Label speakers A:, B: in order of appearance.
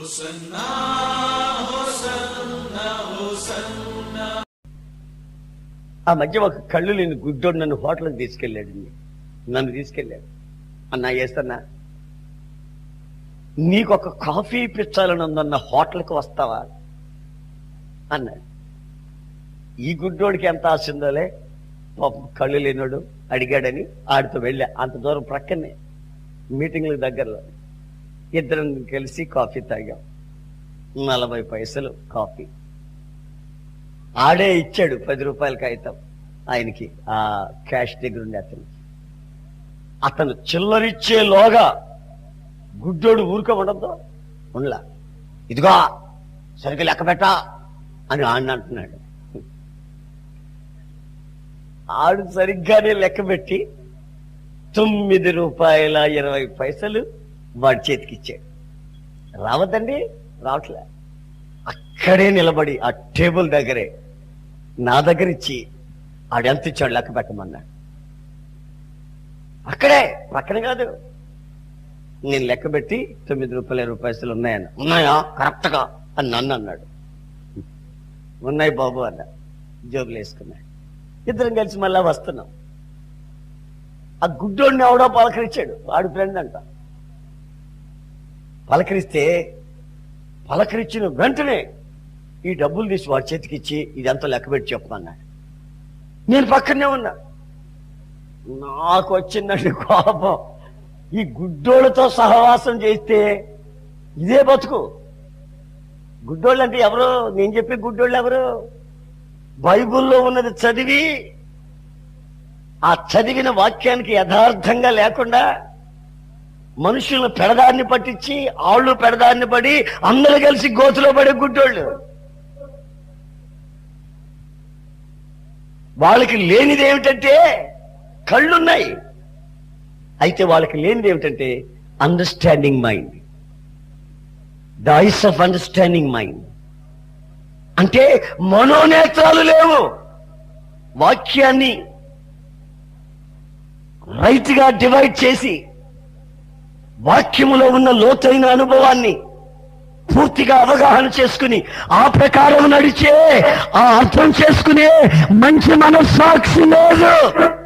A: ఆ మధ్య ఒక కళ్ళు లేని గుడ్డోడు నన్ను హోటల్కి తీసుకెళ్ళాడు నన్ను తీసుకెళ్ళాడు అన్నా వేస్తన్నా నీకు ఒక కాఫీ పిచ్చాలని ఉందన్న హోటల్కి వస్తావా అన్నాడు ఈ గుడ్డోడికి ఎంత ఆశ ఉందోలే పాపం కళ్ళు లేనోడు అడిగాడని ఆడితో వెళ్ళా అంత దూరం ప్రక్కనే మీటింగ్లకు దగ్గరలో ఇద్దరం కలిసి కాఫీ తాగాం నలభై పైసలు కాఫీ ఆడే ఇచ్చాడు పది రూపాయల కాగితం ఆయనకి ఆ క్యాష్ దగ్గర ఉండే అతను అతను చిల్లరిచ్చేలోగా గుడ్డోడు ఊరుక ఉండద్దు ఉండలా ఇదిగో సరిగ్గా లెక్క పెట్టా అని ఆడిని అంటున్నాడు ఆడు సరిగ్గానే లెక్క పెట్టి తొమ్మిది రూపాయల ఇరవై పైసలు వాడి చేతికి ఇచ్చాడు రావద్దండి రావట్లే అక్కడే నిలబడి ఆ టేబుల్ దగ్గరే నా దగ్గర ఇచ్చి ఆడెంత ఇచ్చాడు లెక్క పెట్టమన్నాడు అక్కడే పక్కన కాదు నేను లెక్క పెట్టి తొమ్మిది రూపాయల ఇరవై పైసలు ఉన్నాయన్న ఉన్నాయా కరెక్ట్గా అని నన్ను అన్నాడు ఉన్నాయి బాబు అన్న జోబులు వేసుకున్నాడు ఇద్దరం కలిసి మళ్ళా వస్తున్నాం ఆ గుడ్డోడిని ఎవడో పలకరించాడు వాడు ఫ్రెండ్ అంట పలకరిస్తే పలకరించిన వెంటనే ఈ డబ్బులు తీసి వాడి చేతికి ఇచ్చి ఇదంతా లెక్క పెట్టి చెప్పమన్నాడు నేను పక్కనే ఉన్నా నాకు వచ్చిందండి కోపం ఈ గుడ్డోళ్ళతో సహవాసం చేస్తే ఇదే బతుకు గుడ్డోళ్ళు అంటే ఎవరు నేను చెప్పే గుడ్డోళ్ళు ఎవరు బైబిల్లో ఉన్నది చదివి ఆ చదివిన వాక్యానికి యథార్థంగా లేకుండా మనుషులను పెడదారిని పట్టించి ఆళ్ళు పెడదారిని పడి అందరూ కలిసి గోతులో పడే గుడ్డోళ్ళు వాళ్ళకి లేనిది ఏమిటంటే కళ్ళున్నాయి అయితే వాళ్ళకి లేనిది ఏమిటంటే understanding mind the eyes of understanding mind అంటే మనోనేత్రాలు లేవు వాక్యాన్ని రైట్ గా డివైడ్ చేసి వాక్యములో ఉన్న లోతైన అనుభవాన్ని పూర్తిగా అవగాహన చేసుకుని ఆ ప్రకారం నడిచే ఆ అర్థం చేసుకునే మంచి మనస్సాక్షి లేదు